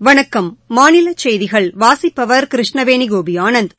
வணக்கம் மாநில செய்திகள் வாசிப்பவர் கிருஷ்ணவேணி கோபியானந்த்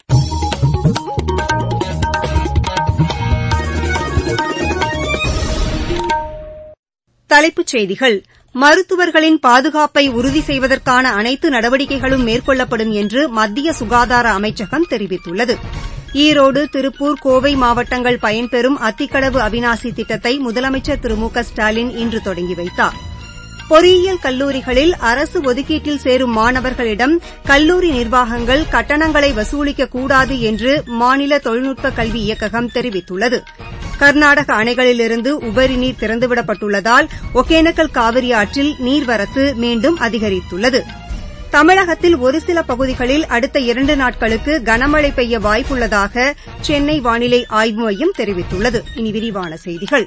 தலைப்புச் செய்திகள் மருத்துவர்களின் பாதுகாப்பை உறுதி செய்வதற்கான அனைத்து நடவடிக்கைகளும் மேற்கொள்ளப்படும் என்று மத்திய சுகாதார அமைச்சகம் தெரிவித்துள்ளது ஈரோடு திருப்பூர் கோவை மாவட்டங்கள் பயன்பெறும் அத்திக்கடவு அவினாசி திட்டத்தை முதலமைச்சர் திரு மு க ஸ்டாலின் இன்று தொடங்கி வைத்தார் பொறியியல் கல்லூரிகளில் அரசு ஒதுக்கீட்டில் சேரும் மாணவர்களிடம் கல்லூரி நிர்வாகங்கள் கட்டணங்களை வசூலிக்கக்கூடாது என்று மாநில தொழில்நுட்ப கல்வி இயக்ககம் தெரிவித்துள்ளது கர்நாடக அணைகளிலிருந்து உபரி நீர் திறந்துவிடப்பட்டுள்ளதால் ஒகேனக்கல் காவிரி ஆற்றில் நீர்வரத்து மீண்டும் அதிகரித்துள்ளது தமிழகத்தில் ஒருசில பகுதிகளில் அடுத்த இரண்டு நாட்களுக்கு கனமழை பெய்ய வாய்ப்புள்ளதாக சென்னை வானிலை ஆய்வு மையம் தெரிவித்துள்ளது இனி விரிவான செய்திகள்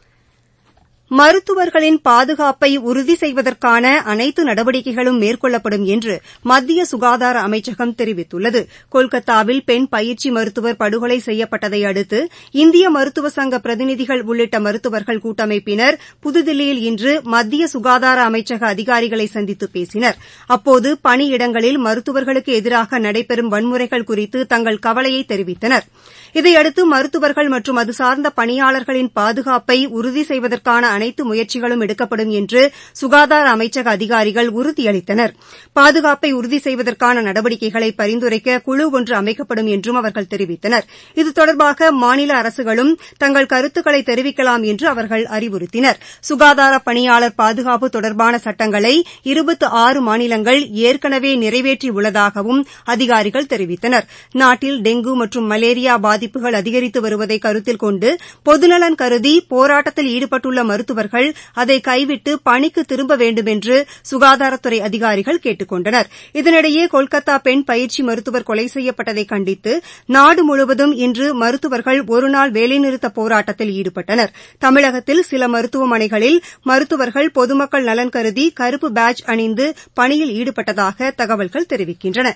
மருத்துவர்களின் பாதுகாப்பை உறுதி செய்வதற்கான அனைத்து நடவடிக்கைகளும் மேற்கொள்ளப்படும் என்று மத்திய சுகாதார அமைச்சகம் தெரிவித்துள்ளது கொல்கத்தாவில் பெண் பயிற்சி மருத்துவர் படுகொலை செய்யப்பட்டதை அடுத்து இந்திய மருத்துவ சங்க பிரதிநிதிகள் உள்ளிட்ட மருத்துவர்கள் கூட்டமைப்பினர் புதுதில்லியில் இன்று மத்திய சுகாதார அமைச்சக அதிகாரிகளை சந்தித்து பேசினர் அப்போது பணியிடங்களில் மருத்துவர்களுக்கு எதிராக நடைபெறும் வன்முறைகள் குறித்து தங்கள் கவலையை தெரிவித்தனர் இதையடுத்து மருத்துவர்கள் மற்றும் அது சார்ந்த பணியாளர்களின் பாதுகாப்பை உறுதி செய்வதற்கான அனைத்து முயற்சிகளும் எடுக்கப்படும் என்று சுகாதார அமைச்சக அதிகாரிகள் உறுதியளித்தனர் பாதுகாப்பை உறுதி செய்வதற்கான நடவடிக்கைகளை பரிந்துரைக்க குழு ஒன்று அமைக்கப்படும் என்றும் அவர்கள் தெரிவித்தனர் இது தொடர்பாக மாநில அரசுகளும் தங்கள் கருத்துக்களை தெரிவிக்கலாம் என்று அவர்கள் அறிவுறுத்தினர் சுகாதார பணியாளர் பாதுகாப்பு தொடர்பான சட்டங்களை இருபத்து ஆறு மாநிலங்கள் ஏற்கனவே நிறைவேற்றியுள்ளதாகவும் அதிகாரிகள் தெரிவித்தனர் நாட்டில் டெங்கு மற்றும் மலேரியா பாதிப்புகள் அதிகரித்து வருவதை கருத்தில் கொண்டு பொதுநலன் கருதி போராட்டத்தில் ஈடுபட்டுள்ள மருத்துவர்கள் அதை கைவிட்டு பணிக்கு திரும்ப வேண்டுமென்று சுகாதாரத்துறை அதிகாரிகள் கேட்டுக் கொண்டனர் இதனிடையே கொல்கத்தா பெண் பயிற்சி மருத்துவர் கொலை செய்யப்பட்டதை கண்டித்து நாடு முழுவதும் இன்று மருத்துவர்கள் ஒருநாள் வேலைநிறுத்த போராட்டத்தில் ஈடுபட்டனர் தமிழகத்தில் சில மருத்துவமனைகளில் மருத்துவர்கள் பொதுமக்கள் நலன் கருதி கருப்பு பேட்ஜ் அணிந்து பணியில் ஈடுபட்டதாக தகவல்கள் தெரிவிக்கின்றன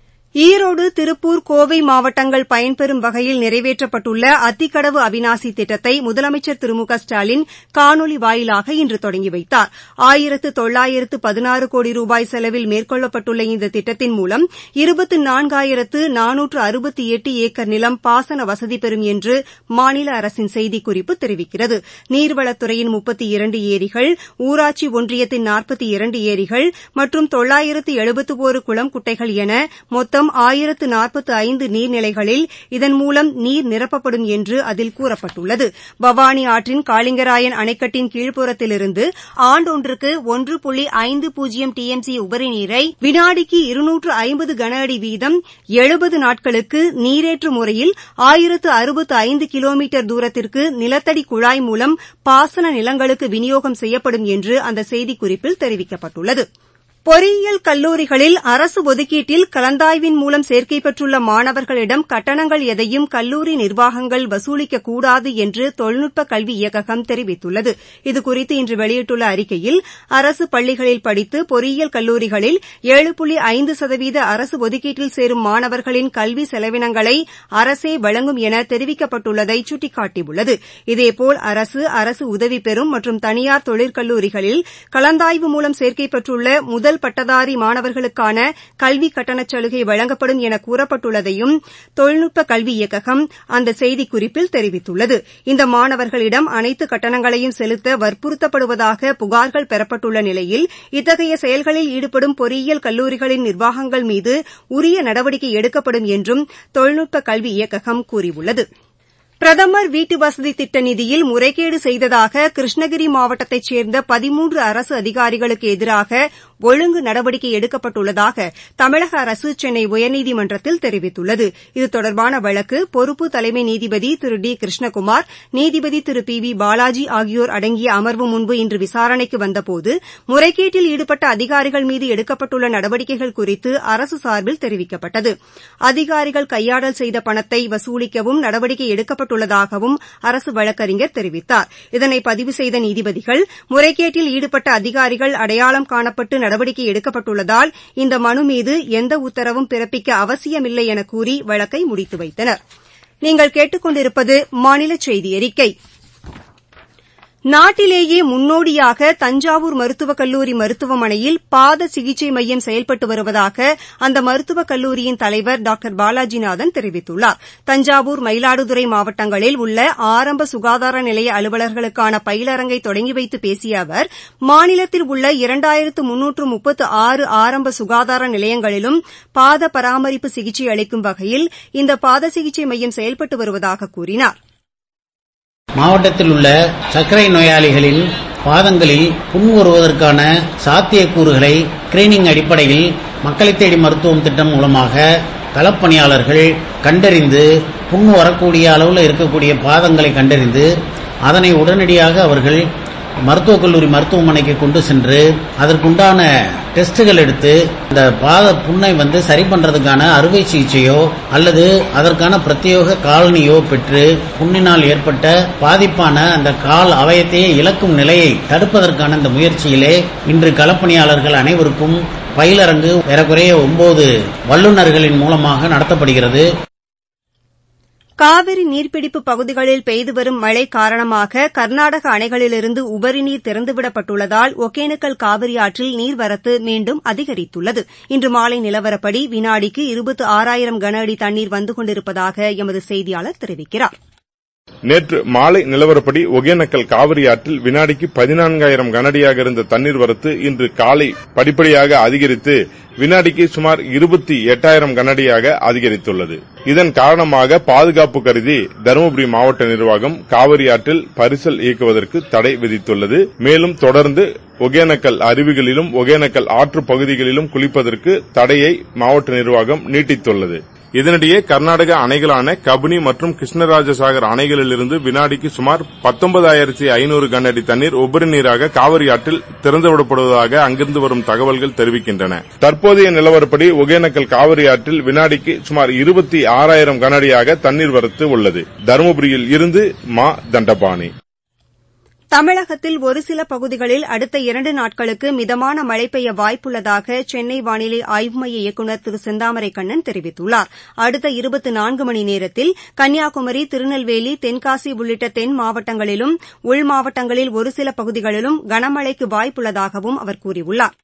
ஈரோடு திருப்பூர் கோவை மாவட்டங்கள் பயன்பெறும் வகையில் நிறைவேற்றப்பட்டுள்ள அத்திக்கடவு அவினாசி திட்டத்தை முதலமைச்சர் திரு மு க ஸ்டாலின் காணொலி வாயிலாக இன்று தொடங்கி வைத்தார் ஆயிரத்து தொள்ளாயிரத்து பதினாறு கோடி ரூபாய் செலவில் மேற்கொள்ளப்பட்டுள்ள இந்த திட்டத்தின் மூலம் இருபத்து நான்காயிரத்து நானூற்று அறுபத்தி எட்டு ஏக்கர் நிலம் பாசன வசதி பெறும் என்று மாநில அரசின் செய்திக்குறிப்பு தெரிவிக்கிறது நீர்வளத்துறையின் முப்பத்தி இரண்டு ஏரிகள் ஊராட்சி ஒன்றியத்தின் நாற்பத்தி இரண்டு ஏரிகள் மற்றும் தொள்ளாயிரத்து எழுபத்து ஒரு குளம் குட்டைகள் என மொத்தம் மொத்தம் ஆயிரத்து நாற்பத்து ஐந்து நீர்நிலைகளில் இதன் மூலம் நீர் நிரப்பப்படும் என்று அதில் கூறப்பட்டுள்ளது பவானி ஆற்றின் காளிங்கராயன் அணைக்கட்டின் கீழ்ப்புறத்திலிருந்து ஆண்டொன்றுக்கு ஒன்று புள்ளி ஐந்து பூஜ்ஜியம் டி எம் சி உபரிநீரை வினாடிக்கு இருநூற்று ஐம்பது கன அடி வீதம் எழுபது நாட்களுக்கு நீரேற்று முறையில் ஆயிரத்து அறுபத்து ஐந்து கிலோமீட்டர் தூரத்திற்கு நிலத்தடி குழாய் மூலம் பாசன நிலங்களுக்கு விநியோகம் செய்யப்படும் என்று அந்த செய்திக்குறிப்பில் தெரிவிக்கப்பட்டுள்ளது பொறியியல் கல்லூரிகளில் அரசு ஒதுக்கீட்டில் கலந்தாய்வின் மூலம் சேர்க்கை பெற்றுள்ள மாணவர்களிடம் கட்டணங்கள் எதையும் கல்லூரி நிர்வாகங்கள் வசூலிக்கக்கூடாது என்று தொழில்நுட்ப கல்வி இயக்ககம் தெரிவித்துள்ளது இதுகுறித்து இன்று வெளியிட்டுள்ள அறிக்கையில் அரசு பள்ளிகளில் படித்து பொறியியல் கல்லூரிகளில் ஏழு புள்ளி ஐந்து சதவீத அரசு ஒதுக்கீட்டில் சேரும் மாணவர்களின் கல்வி செலவினங்களை அரசே வழங்கும் என தெரிவிக்கப்பட்டுள்ளதை சுட்டிக்காட்டியுள்ளது இதேபோல் அரசு அரசு உதவி பெறும் மற்றும் தனியார் தொழிற்கல்லூரிகளில் கலந்தாய்வு மூலம் சேர்க்கை பெற்றுள்ள முதல் முதல் பட்டதாரி மாணவர்களுக்கான கல்வி கட்டணச் சலுகை வழங்கப்படும் என கூறப்பட்டுள்ளதையும் தொழில்நுட்ப கல்வி இயக்ககம் அந்த செய்திக்குறிப்பில் தெரிவித்துள்ளது இந்த மாணவர்களிடம் அனைத்து கட்டணங்களையும் செலுத்த வற்புறுத்தப்படுவதாக புகார்கள் பெறப்பட்டுள்ள நிலையில் இத்தகைய செயல்களில் ஈடுபடும் பொறியியல் கல்லூரிகளின் நிர்வாகங்கள் மீது உரிய நடவடிக்கை எடுக்கப்படும் என்றும் தொழில்நுட்ப கல்வி இயக்ககம் கூறியுள்ளது பிரதமர் வீட்டுவசதி திட்ட நிதியில் முறைகேடு செய்ததாக கிருஷ்ணகிரி மாவட்டத்தைச் சேர்ந்த பதிமூன்று அரசு அதிகாரிகளுக்கு எதிராக ஒழுங்கு நடவடிக்கை எடுக்கப்பட்டுள்ளதாக தமிழக அரசு சென்னை உயர்நீதிமன்றத்தில் தெரிவித்துள்ளது இது தொடர்பான வழக்கு பொறுப்பு தலைமை நீதிபதி திரு டி கிருஷ்ணகுமார் நீதிபதி திரு பி வி பாலாஜி ஆகியோர் அடங்கிய அமர்வு முன்பு இன்று விசாரணைக்கு வந்தபோது முறைகேட்டில் ஈடுபட்ட அதிகாரிகள் மீது எடுக்கப்பட்டுள்ள நடவடிக்கைகள் குறித்து அரசு சார்பில் தெரிவிக்கப்பட்டது அதிகாரிகள் கையாடல் செய்த பணத்தை வசூலிக்கவும் நடவடிக்கை எடுக்கப்பட்டு செய்யப்பட்டுள்ளதாகவும் அரசு வழக்கறிஞர் தெரிவித்தார் இதனை பதிவு செய்த நீதிபதிகள் முறைகேட்டில் ஈடுபட்ட அதிகாரிகள் அடையாளம் காணப்பட்டு நடவடிக்கை எடுக்கப்பட்டுள்ளதால் இந்த மனு மீது எந்த உத்தரவும் பிறப்பிக்க அவசியமில்லை என கூறி வழக்கை முடித்து வைத்தனர் நீங்கள் கேட்டுக் கொண்டிருப்பது மாநில செய்தி அறிக்கை நாட்டிலேயே முன்னோடியாக தஞ்சாவூர் மருத்துவக் கல்லூரி மருத்துவமனையில் பாத சிகிச்சை மையம் செயல்பட்டு வருவதாக அந்த மருத்துவக் கல்லூரியின் தலைவர் டாக்டர் பாலாஜிநாதன் தெரிவித்துள்ளார் தஞ்சாவூர் மயிலாடுதுறை மாவட்டங்களில் உள்ள ஆரம்ப சுகாதார நிலைய அலுவலர்களுக்கான பயிலரங்கை தொடங்கி வைத்து பேசிய அவர் மாநிலத்தில் உள்ள இரண்டாயிரத்து முன்னூற்று முப்பத்து ஆறு ஆரம்ப சுகாதார நிலையங்களிலும் பாத பராமரிப்பு சிகிச்சை அளிக்கும் வகையில் இந்த பாத சிகிச்சை மையம் செயல்பட்டு வருவதாக கூறினார் மாவட்டத்தில் உள்ள சர்க்கரை நோயாளிகளின் பாதங்களில் புண் வருவதற்கான சாத்தியக்கூறுகளை ஸ்கிரீனிங் அடிப்படையில் மக்களை தேடி மருத்துவம் திட்டம் மூலமாக களப்பணியாளர்கள் கண்டறிந்து புண் வரக்கூடிய அளவில் இருக்கக்கூடிய பாதங்களை கண்டறிந்து அதனை உடனடியாக அவர்கள் மருத்துவக் கல்லூரி மருத்துவமனைக்கு கொண்டு சென்று அதற்குண்டான டெஸ்டுகள் எடுத்து இந்த பாத புண்ணை வந்து சரி பண்றதுக்கான அறுவை சிகிச்சையோ அல்லது அதற்கான பிரத்யேக காலனியோ பெற்று புண்ணினால் ஏற்பட்ட பாதிப்பான அந்த கால் அவயத்தையே இழக்கும் நிலையை தடுப்பதற்கான இந்த முயற்சியிலே இன்று களப்பணியாளர்கள் அனைவருக்கும் பயிலரங்கு ஏறக்குறைய ஒன்பது வல்லுநர்களின் மூலமாக நடத்தப்படுகிறது காவிரி நீர்பிடிப்பு பகுதிகளில் பெய்து வரும் மழை காரணமாக கர்நாடக அணைகளிலிருந்து உபரிநீர் திறந்துவிடப்பட்டுள்ளதால் ஒகேனக்கல் காவிரி ஆற்றில் நீர்வரத்து மீண்டும் அதிகரித்துள்ளது இன்று மாலை நிலவரப்படி வினாடிக்கு இருபத்து ஆறாயிரம் கன அடி தண்ணீர் வந்து கொண்டிருப்பதாக எமது செய்தியாளர் தெரிவிக்கிறார் நேற்று மாலை நிலவரப்படி ஒகேனக்கல் காவிரி ஆற்றில் வினாடிக்கு பதினான்காயிரம் கனஅடியாக இருந்த தண்ணீர் வரத்து இன்று காலை படிப்படியாக அதிகரித்து வினாடிக்கு சுமார் இருபத்தி எட்டாயிரம் கனஅடியாக அதிகரித்துள்ளது இதன் காரணமாக பாதுகாப்பு கருதி தருமபுரி மாவட்ட நிர்வாகம் காவிரி ஆற்றில் பரிசல் இயக்குவதற்கு தடை விதித்துள்ளது மேலும் தொடர்ந்து ஒகேனக்கல் அருவிகளிலும் ஒகேனக்கல் ஆற்று பகுதிகளிலும் குளிப்பதற்கு தடையை மாவட்ட நிர்வாகம் நீட்டித்துள்ளது இதனிடையே கர்நாடக அணைகளான கபினி மற்றும் கிருஷ்ணராஜசாகர் அணைகளிலிருந்து வினாடிக்கு சுமார் பத்தொன்பதாயிரத்தி ஐநூறு கனஅடி தண்ணீர் உபரி நீராக காவிரி ஆற்றில் திறந்துவிடப்படுவதாக அங்கிருந்து வரும் தகவல்கள் தெரிவிக்கின்றன தற்போதைய நிலவரப்படி ஒகேனக்கல் காவிரி ஆற்றில் வினாடிக்கு சுமார் இருபத்தி ஆறாயிரம் கனஅடியாக தண்ணீர் வரத்து உள்ளது தருமபுரியில் இருந்து மா தண்டபாணி தமிழகத்தில் ஒரு சில பகுதிகளில் அடுத்த இரண்டு நாட்களுக்கு மிதமான மழை பெய்ய வாய்ப்புள்ளதாக சென்னை வானிலை ஆய்வு மைய இயக்குநர் திரு செந்தாமரை கண்ணன் தெரிவித்துள்ளார் அடுத்த இருபத்தி நான்கு மணி நேரத்தில் கன்னியாகுமரி திருநெல்வேலி தென்காசி உள்ளிட்ட தென் மாவட்டங்களிலும் உள் மாவட்டங்களில் ஒரு சில பகுதிகளிலும் கனமழைக்கு வாய்ப்புள்ளதாகவும் அவர் கூறியுள்ளார்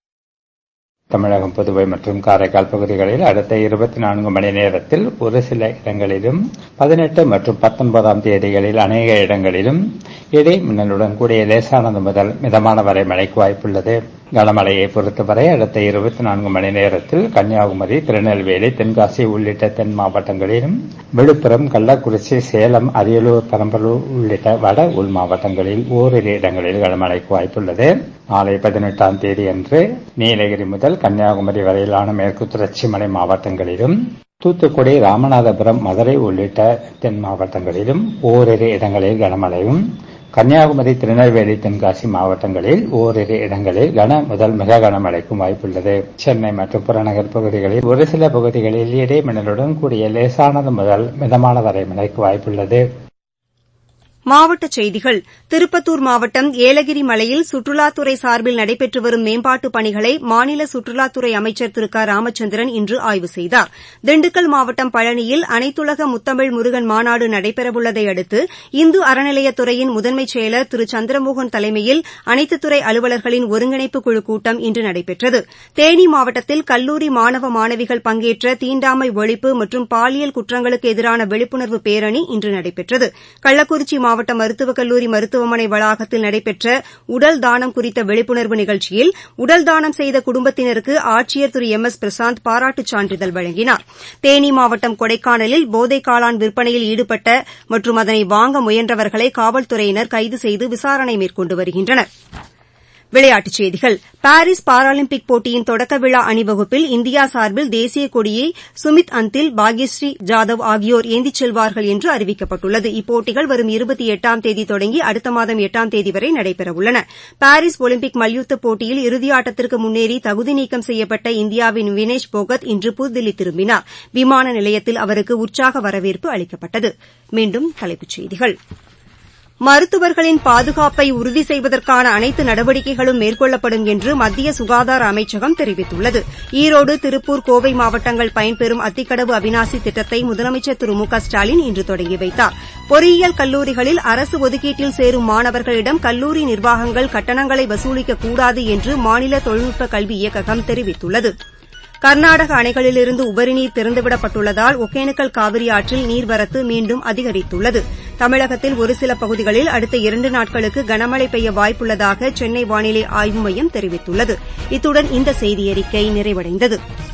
தமிழகம் புதுவை மற்றும் காரைக்கால் பகுதிகளில் அடுத்த இருபத்தி நான்கு மணி நேரத்தில் ஒரு சில இடங்களிலும் பதினெட்டு மற்றும் பத்தொன்பதாம் தேதிகளில் அநேக இடங்களிலும் இடி மின்னலுடன் கூடிய லேசானது முதல் மிதமான வரை மழைக்கு வாய்ப்புள்ளது கனமழையை பொறுத்தவரை அடுத்த இருபத்தி நான்கு மணி நேரத்தில் கன்னியாகுமரி திருநெல்வேலி தென்காசி உள்ளிட்ட தென் மாவட்டங்களிலும் விழுப்புரம் கள்ளக்குறிச்சி சேலம் அரியலூர் பெரம்பலூர் உள்ளிட்ட வட உள் மாவட்டங்களில் ஓரிரு இடங்களில் கனமழைக்கு வாய்ப்புள்ளது நாளை பதினெட்டாம் தேதி அன்று நீலகிரி முதல் கன்னியாகுமரி வரையிலான மேற்கு தொடர்ச்சி மலை மாவட்டங்களிலும் தூத்துக்குடி ராமநாதபுரம் மதுரை உள்ளிட்ட தென் மாவட்டங்களிலும் ஓரிரு இடங்களில் கனமழையும் கன்னியாகுமரி திருநெல்வேலி தென்காசி மாவட்டங்களில் ஓரிரு இடங்களில் கன முதல் மிக கனமழைக்கும் வாய்ப்புள்ளது சென்னை மற்றும் புறநகர் பகுதிகளில் ஒரு சில பகுதிகளில் இடைமின்னலுடன் கூடிய லேசானது முதல் மிதமான வரை மழைக்கு வாய்ப்புள்ளது மாவட்டச் செய்திகள் திருப்பத்தூர் மாவட்டம் ஏலகிரி மலையில் சுற்றுலாத்துறை சார்பில் நடைபெற்று வரும் மேம்பாட்டுப் பணிகளை மாநில சுற்றுலாத்துறை அமைச்சர் திரு க ராமச்சந்திரன் இன்று ஆய்வு செய்தார் திண்டுக்கல் மாவட்டம் பழனியில் அனைத்துலக முத்தமிழ் முருகன் மாநாடு நடைபெறவுள்ளதை அடுத்து இந்து அறநிலையத்துறையின் முதன்மைச் செயலர் திரு சந்திரமோகன் தலைமையில் அனைத்துத் துறை அலுவலர்களின் ஒருங்கிணைப்பு குழு கூட்டம் இன்று நடைபெற்றது தேனி மாவட்டத்தில் கல்லூரி மாணவ மாணவிகள் பங்கேற்ற தீண்டாமை ஒழிப்பு மற்றும் பாலியல் குற்றங்களுக்கு எதிரான விழிப்புணர்வு பேரணி இன்று நடைபெற்றது கள்ளக்குறிச்சி மாவட்ட மருத்துவக் கல்லூரி மருத்துவமனை வளாகத்தில் நடைபெற்ற உடல் தானம் குறித்த விழிப்புணர்வு நிகழ்ச்சியில் உடல் தானம் செய்த குடும்பத்தினருக்கு ஆட்சியர் திரு எம் எஸ் பிரசாந்த் பாராட்டுச் சான்றிதழ் வழங்கினார் தேனி மாவட்டம் கொடைக்கானலில் போதை காளான் விற்பனையில் ஈடுபட்ட மற்றும் அதனை வாங்க முயன்றவர்களை காவல்துறையினர் கைது செய்து விசாரணை மேற்கொண்டு வருகின்றனர் விளையாட்டுச் செய்திகள் பாரிஸ் பாராலிம்பிக் போட்டியின் தொடக்க விழா அணிவகுப்பில் இந்தியா சார்பில் தேசிய கொடியை சுமித் அந்தில் பாக்யஸ்ரீ ஜாதவ் ஆகியோர் ஏந்திச் செல்வார்கள் என்று அறிவிக்கப்பட்டுள்ளது இப்போட்டிகள் வரும் இருபத்தி எட்டாம் தேதி தொடங்கி அடுத்த மாதம் எட்டாம் தேதி வரை நடைபெறவுள்ளன பாரிஸ் ஒலிம்பிக் மல்யுத்தப் போட்டியில் இறுதியாட்டத்திற்கு முன்னேறி தகுதி நீக்கம் செய்யப்பட்ட இந்தியாவின் வினேஷ் போகத் இன்று புதுதில்லி திரும்பினார் விமான நிலையத்தில் அவருக்கு உற்சாக வரவேற்பு அளிக்கப்பட்டது மீண்டும் தலைப்புச் செய்திகள் மருத்துவர்களின் பாதுகாப்பை உறுதி செய்வதற்கான அனைத்து நடவடிக்கைகளும் மேற்கொள்ளப்படும் என்று மத்திய சுகாதார அமைச்சகம் தெரிவித்துள்ளது ஈரோடு திருப்பூர் கோவை மாவட்டங்கள் பயன்பெறும் அத்திக்கடவு அவினாசி திட்டத்தை முதலமைச்சர் திரு மு க ஸ்டாலின் இன்று தொடங்கி வைத்தார் பொறியியல் கல்லூரிகளில் அரசு ஒதுக்கீட்டில் சேரும் மாணவர்களிடம் கல்லூரி நிர்வாகங்கள் கட்டணங்களை வசூலிக்கக் கூடாது என்று மாநில தொழில்நுட்ப கல்வி இயக்ககம் தெரிவித்துள்ளது கர்நாடக அணைகளிலிருந்து உபரிநீர் திறந்துவிடப்பட்டுள்ளதால் ஒகேனக்கல் காவிரி ஆற்றில் நீர்வரத்து மீண்டும் அதிகரித்துள்ளது தமிழகத்தில் ஒருசில பகுதிகளில் அடுத்த இரண்டு நாட்களுக்கு கனமழை பெய்ய வாய்ப்புள்ளதாக சென்னை வானிலை ஆய்வு மையம் தெரிவித்துள்ளது இத்துடன் இந்த செய்தியறிக்கை நிறைவடைந்தது